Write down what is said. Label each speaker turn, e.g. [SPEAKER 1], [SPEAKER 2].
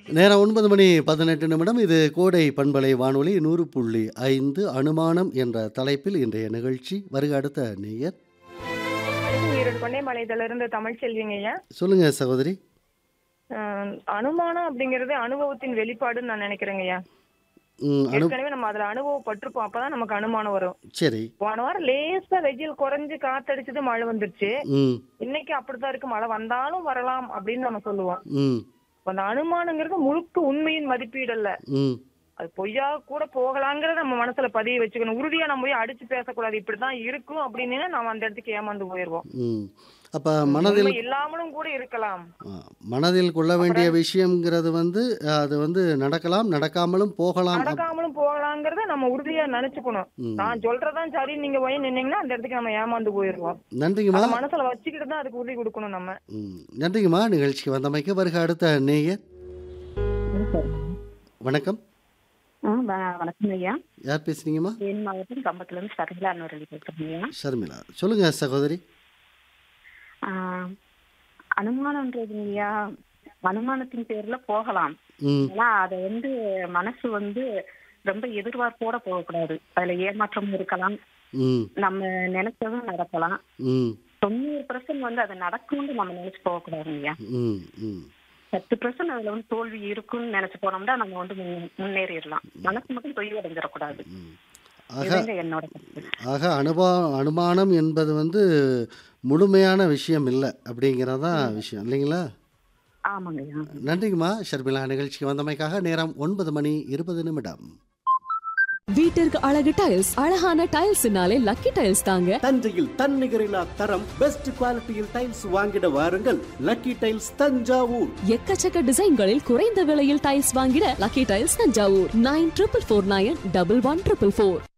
[SPEAKER 1] நேரம் ஒன்பது மணி பதினெட்டு நிமிடம் இது கோடை பண்பலை வானொலி நூறு புள்ளி ஐந்து அனுமானம் என்ற தலைப்பில் இன்றைய நிகழ்ச்சி வருக அடுத்த நேயர்
[SPEAKER 2] ஈரோடு கொண்டைமலையில இருந்து தமிழ் செல்விங்க ஐயா
[SPEAKER 1] சொல்லுங்க சகோதரி
[SPEAKER 2] அஹ் அனுமானம் அப்படிங்கறது அனுபவத்தின் வெளிப்பாடுன்னு நான் நினைக்கிறேங்க ஐயா
[SPEAKER 1] ம், அனு
[SPEAKER 2] ஏற்கனவே நம்ம அதுல அனுபவப்பட்டிருப்போம் அப்பதான் நமக்கு அனுமானம் வரும்
[SPEAKER 1] சரி
[SPEAKER 2] போன வாரம் லேசா வெயில் குறைஞ்சு காத்தடிச்சது மழை வந்துருச்சு
[SPEAKER 1] ம்
[SPEAKER 2] இன்னைக்கு அப்படித்தான் இருக்கு மழை வந்தாலும் வரலாம் அப்படின்னு நம்ம சொல்லுவோம்
[SPEAKER 1] ம்
[SPEAKER 2] அப்ப அந்த அனுமானங்கிறது முழுக்க உண்மையின் மதிப்பீடு அல்ல
[SPEAKER 1] ம்
[SPEAKER 2] அது பொய்யா கூட போகலாங்கிறத நம்ம மனசுல பதிய வச்சுக்கணும் உறுதியா நம்ம போய் அடிச்சு பேசக்கூடாது இப்படிதான் இருக்கும் அப்படின்னு நம்ம அந்த இடத்துக்கு ஏமாந்து போயிருவோம்
[SPEAKER 1] ம் அப்போ மனதில்
[SPEAKER 2] உண்மை இல்லாமலும் கூட இருக்கலாம்
[SPEAKER 1] ஆ, மனதில் கொள்ள வேண்டிய விஷயம்ங்கிறது வந்து அது வந்து நடக்கலாம் நடக்காமலும் போகலாம் அப்-
[SPEAKER 2] நடக்காமலும் போகலாங்கிறத நம்ம உறுதியா நினைச்சுக்கணும்
[SPEAKER 1] ம்.
[SPEAKER 2] நான் சொல்றதான் சரி நீங்க போய் நின்னீங்கன்னா அந்த இடத்துக்கு நம்ம ஏமாந்து போயிருவோம்
[SPEAKER 1] நன்றிங்கம்மா
[SPEAKER 2] அத மனசுல வச்சுக்கிட்டு தான் அதுக்கு உறுதி கொடுக்கணும் நம்ம
[SPEAKER 1] ம் நன்றிங்கம்மா நிகழ்ச்சிக்கு வந்தமைக்கு வருக அடுத்த நேயர் வணக்கம்
[SPEAKER 3] ஆ, வ- வணக்கம் ஐயா
[SPEAKER 1] யார் பேசுறீங்கம்மா
[SPEAKER 3] தேனி மாவட்டம் கம்பத்துல இருந்து சர்மிளா அன்வரலி பேசுறேன் ஐயா
[SPEAKER 1] ஷர்மிளா சொல்லுங்க சகோதரி
[SPEAKER 3] ஆ, அனுமானம்ன்றது ஐயா அனுமானத்தின் பேர்ல போகலாம்
[SPEAKER 1] ம்
[SPEAKER 3] ஆனா அதை வந்து மனசு வந்து ரொம்ப எதிர்பார்ப்போட போகக்கூடாது அதுல ஏமாற்றம் இருக்கலாம்
[SPEAKER 1] ம்
[SPEAKER 3] நம்ம நினைச்சதும் நடக்கலாம்
[SPEAKER 1] ம்
[SPEAKER 3] தொண்ணூறு பர்சன்ட் வந்து அது நடக்கும்னு நம்ம நினைச்சு போகக்கூடாது ஐயா
[SPEAKER 1] ம் ம்
[SPEAKER 3] பத்து பர்சன்ட் அதுல வந்து தோல்வி இருக்குன்னு நினைச்சு போனோம்னா நம்ம வந்து முன்- முன்னேறிடலாம் மனசு மட்டும் தொய்வடைஞ்சிடக்கூடாது
[SPEAKER 1] ம். ஆக
[SPEAKER 3] இதுதாங்க என்னோட கருத்து
[SPEAKER 1] ஆக அனுபவ அனுமானம் என்பது வந்து முழுமையான விஷயம் இல்லை அப்படிங்கிறதான் விஷயம் இல்லைங்களா
[SPEAKER 3] ஆமாங்க ஐயா
[SPEAKER 1] நன்றிங்கம்மா ஷர்மிளா நிகழ்ச்சிக்கு வந்தமைக்காக நேரம் ஒன்பது மணி இருபது நிமிடம்
[SPEAKER 4] வீட்டிற்கு அழகு டைல்ஸ் அழகான டைல்ஸ்னாலே லக்கி டைல்ஸ் தாங்க
[SPEAKER 5] தஞ்சையில் தன்னிகரில்லா தரம் பெஸ்ட் குவாலிட்டியில் டைல்ஸ் வாங்கிட வாருங்கள் லக்கி டைல்ஸ் தஞ்சாவூர்
[SPEAKER 4] எக்கச்சக்க டிசைன்களில் குறைந்த விலையில் டைல்ஸ் வாங்கிட lucky tiles Thanjavur nine triple four nine double one triple four